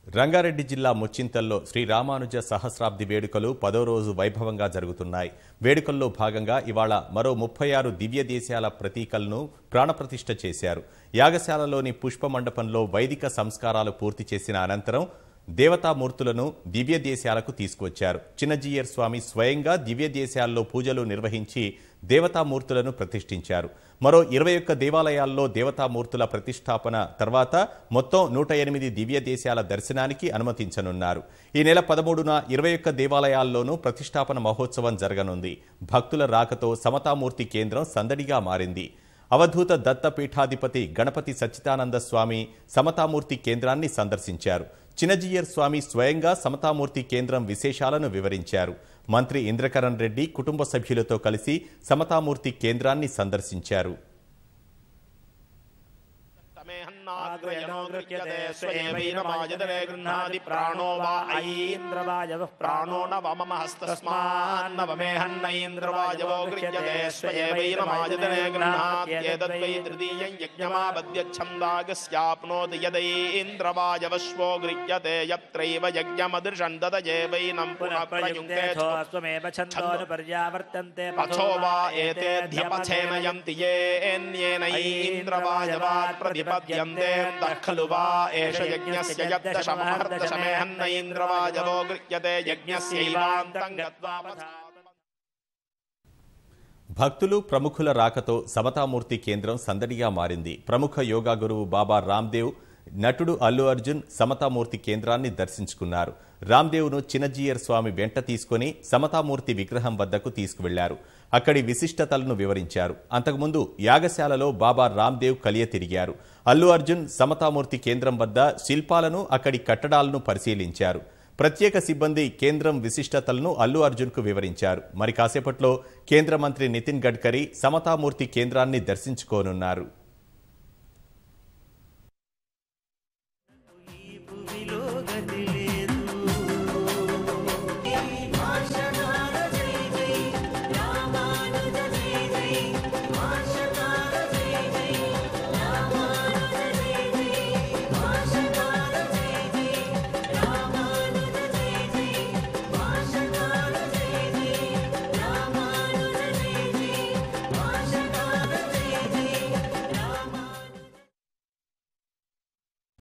రంగారెడ్డి జిల్లా ముచ్చింతల్లో శ్రీ రామానుజ సహస్రాబ్ది వేడుకలు పదో రోజు వైభవంగా జరుగుతున్నాయి వేడుకల్లో భాగంగా ఇవాళ మరో ముప్పై ఆరు దివ్య దేశాల ప్రతీకలను ప్రాణప్రతిష్ఠ చేశారు యాగశాలలోని పుష్ప మండపంలో వైదిక సంస్కారాలు పూర్తి చేసిన అనంతరం దేవతామూర్తులను దివ్య దేశాలకు తీసుకువచ్చారు చిన్నజీయర్ స్వామి స్వయంగా దివ్య దేశాల్లో పూజలు నిర్వహించి దేవతామూర్తులను ప్రతిష్ఠించారు మరో ఇరవై ఒక్క దేవాలయాల్లో దేవతామూర్తుల ప్రతిష్టాపన తర్వాత మొత్తం నూట ఎనిమిది దివ్య దేశాల దర్శనానికి అనుమతించనున్నారు ఈ నెల పదమూడున ఇరవై ఒక్క దేవాలయాల్లోనూ ప్రతిష్టాపన మహోత్సవం జరగనుంది భక్తుల రాకతో సమతామూర్తి కేంద్రం సందడిగా మారింది అవధూత దత్తపీఠాధిపతి గణపతి సచ్చిదానంద స్వామి సమతామూర్తి కేంద్రాన్ని సందర్శించారు చిన్నజీయర్ స్వామి స్వయంగా సమతామూర్తి కేంద్రం విశేషాలను వివరించారు మంత్రి ఇంద్రకరణ్ రెడ్డి కుటుంబ సభ్యులతో కలిసి సమతామూర్తి కేంద్రాన్ని సందర్శించారు ఆగ్రయనో గృహ్యతే స్వయేవైనమాయదనే గృహ్ణాది ప్రాణో వా ఐంద్రవాయవః ప్రాణో నవమహస్తస్మాన్నవమేహన్నైంద్రవాయవో గృహ్యతే స్వయేవైనమాయదనే గృహ్ణాత్యేతద్వై తృతీయం యజ్ఞమాపద్యచ్ఛందాగస్యాప్నోతి యదైంద్రవాయవశ్వో గృహ్యతే యత్రైవ యజ్ఞమదృశం తదయేవైనం పునః ప్రయుङ्क्ते స్వమేవ ఛందోనుపర్యావర్తంతే పథో వా ఏతేధ్యపథేన యంతి యేన్యేనైంద్రవాయవాత్ ప్రతిపద్యంతే తః ఖలు వా ఏష యజ్ఞస్య యద్దశమహర్దశమేహన్న ఇంద్రవాయవో గృహ్యతే యజ్ఞస్యైవాంతం గత్వా పథాత్ భక్తులు ప్రముఖుల రాకతో సమతామూర్తి కేంద్రం సందడిగా మారింది ప్రముఖ యోగా గురువు బాబా రామ్దేవ్ నటుడు అల్లు అర్జున్ సమతామూర్తి కేంద్రాన్ని దర్శించుకున్నారు రామ్దేవ్ను చిన్నజీయర్ స్వామి వెంట తీసుకుని సమతామూర్తి విగ్రహం వద్దకు తీసుకువెళ్లారు అక్కడి విశిష్టతలను వివరించారు అంతకుముందు యాగశాలలో బాబా రామ్దేవ్ కలియ తిరిగారు అల్లు అర్జున్ సమతామూర్తి కేంద్రం వద్ద శిల్పాలను అక్కడి కట్టడాలను పరిశీలించారు ప్రత్యేక సిబ్బంది కేంద్రం విశిష్టతలను అల్లు అర్జున్కు వివరించారు మరి కాసేపట్లో కేంద్ర మంత్రి నితిన్ గడ్కరీ సమతామూర్తి కేంద్రాన్ని దర్శించుకోనున్నారు